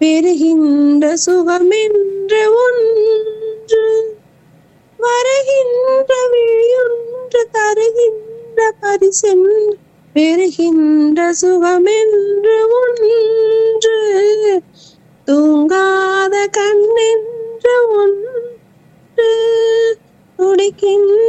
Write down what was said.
பெறுகின்ற சுகமென்ற ஒன்று வருகின்ற விழியொன்று தருகின்ற பரிசென்று பெறுகின்ற சுகமென்று ஒன்று தூங்காத கண்ணென்ற ஒன்று துடிக்கின்ற